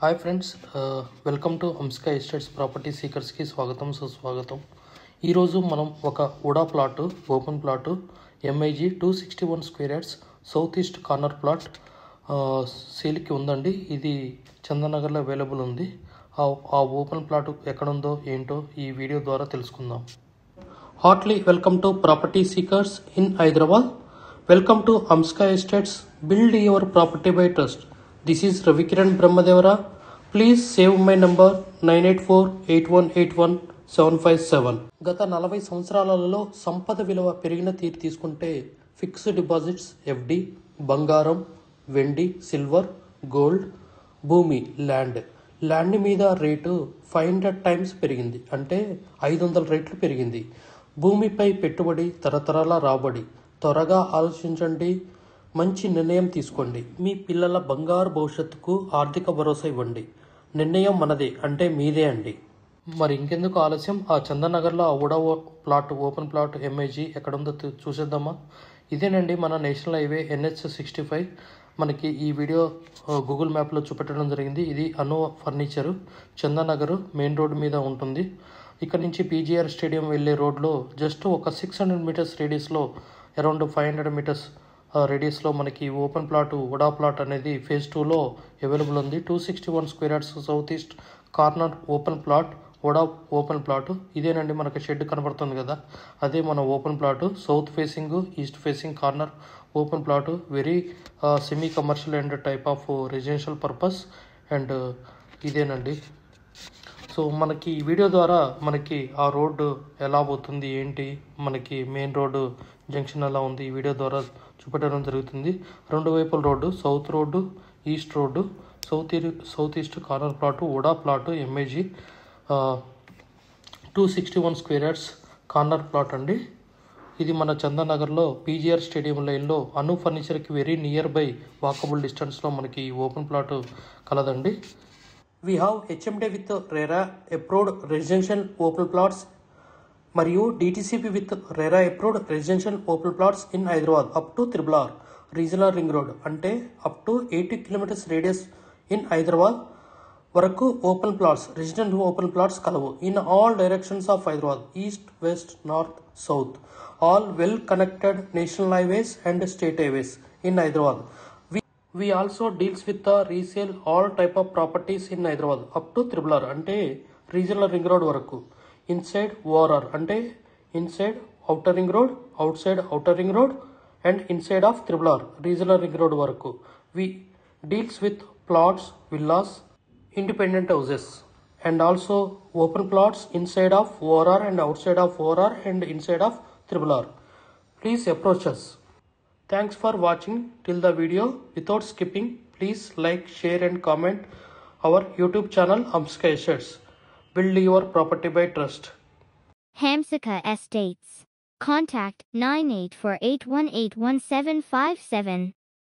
Hi friends welcome to Amska Estates property సీకర్స్కి స్వాగతం సుస్వాగతం ఈరోజు మనం ఒక UDA plot open plot MIG two sixty one square yards south east corner plot సేల్కి ఉందండి ఇది చందనగర్లో అవైలబుల్ ఉంది ఆ ఆ ఓపెన్ ప్లాట్ ఎక్కడుందో ఏంటో ఈ వీడియో ద్వారా తెలుసుకుందాం heartly welcome to property seekers in Hyderabad welcome to Amska Estates build your property by trust this is Ravikiran Brahmadevara please save my number nine eight four eight one eight one seven five seven గత నలభై సంవత్సరాలలో సంపద విలువ పెరిగిన తీరు తీసుకుంటే ఫిక్స్డ్ డిపాజిట్స్ ఎఫ్డి బంగారం వెండి సిల్వర్ గోల్డ్ భూమి ల్యాండ్ ల్యాండ్ మీద రేటు ఫైవ్ హండ్రెడ్ టైమ్స్ పెరిగింది అంటే ఐదు వందల రేట్లు పెరిగింది భూమిపై పెట్టుబడి తరతరాల రాబడి త్వరగా ఆలోచించండి మంచి నిర్ణయం తీసుకోండి మీ పిల్లల బంగారు భవిష్యత్తుకు ఆర్థిక భరోసా ఇవ్వండి నిర్ణయం మనదే అంటే మీదే అండి మరి ఇంకెందుకు ఆలస్యం ఆ చందనగర్లో ఆ UDA plot open plot MIG ఎక్కడుందో చూ- చూసేద్దామా ఇదేనండి మన national highway NH sixty five మనకి ఈ వీడియో ఆ, గూగుల్ మ్యాప్లో చూపెట్టడం జరిగింది ఇది Anu furniture Chandanagar main road మీద ఉంటుంది ఇక్కడ నుంచి పీజీఆర్ స్టేడియం వెళ్ళే రోడ్లో జస్ట్ ఒక సిక్స్ హండ్రెడ్ మీటర్స్ రేడియస్లో అరౌండ్ ఫైవ్ హండ్రెడ్ మీటర్స్ రేడియస్లో మనకి ఓపెన్ ప్లాట్ ఉడా ప్లాట్ అనేది ఫేజ్ టూలో అవైలబుల్ ఉంది two sixty one square yards south east corner open plot UDA open plot ఇదేనండి మనకి షెడ్ కనబడుతుంది కదా అదే మన open plot south facing east facing corner open plot very semi commercial and type of residential purpose and ఇదేనండి so మనకి ఈ video ద్వారా మనకి ఆ రోడ్డు ఎలా పోతుంది ఏంటి మనకి మెయిన్ రోడ్డు జంక్షన్ ఎలా ఉంది ఈ వీడియో ద్వారా చూపెట్టడం జరుగుతుంది రెండు వైపుల road south road east road south ఈ- south east corner plot UDA plot MIG two sixty one square yards corner plot అండి ఇది మన చందనగర్లో పీజీఆర్ స్టేడియం లైన్లో అను ఫర్నిచర్కి వెరీ నియర్ బై వాకబుల్ డిస్టెన్స్లో మనకి ఈ ఓపెన్ ప్లాట్ కలదండి we have HMDA with RERA approved residential open plots మరియు DTCP with RERA approved residential open plots in Hyderabad up to triple R regional ring road అంటే up to eighty kilometers radius in Hyderabad వరకు open plots resident open plots కలవు in all directions of Hyderabad east west north south all well connected national highways and state highways in Hyderabad we also deals with the resale all type of properties in Hyderabad up to triple R అంటే regional ring road వరకు inside ORR అంటే inside outer ring road outside outer ring road and inside of triple R regional ring road వరకు we deals with plots villas independent houses and also open plots inside of ORR and outside of ORR and inside of Triple R. Please approach us. Thanks for watching till the video. Without skipping, please like, share and comment our YouTube channel Amska Assets. Build your property by trust. Hamsika Estates. Contact 9848181757.